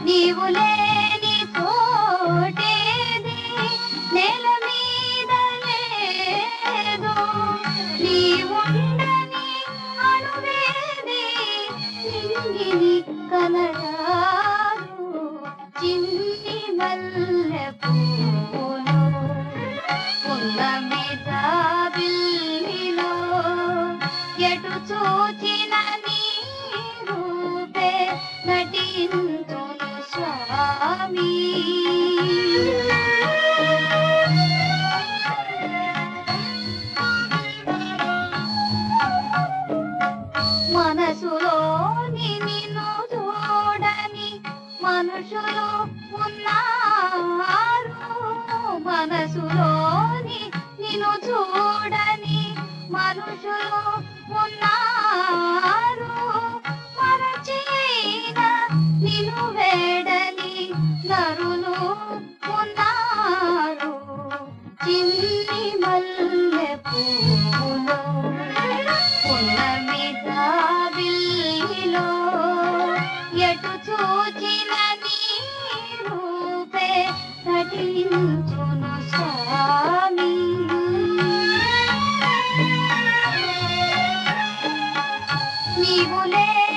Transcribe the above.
నీవు లేని తోటేది నేల మీద లేదు నీవుండని అణువేది నింగిని కనరాదు చిన్ని మల్లె పూలు పున్నమి జాబిల్లిలో ఎటు చూచిన నీ రూపే నటింతును స్వామి మనసులోని నిన్ను చూడని మనుషులు ఉన్నారు మనసులోని నిన్ను చూడని మనుషులు ఉన్నారు మరచిన నిన్ను వేడని నరులు ఉన్నారు చిన్ని మల్లె పూలో పున్నమి జాబిల్లిలో ఎటు చూచిన నీ రూపే నటించును స్వామి నీవు లే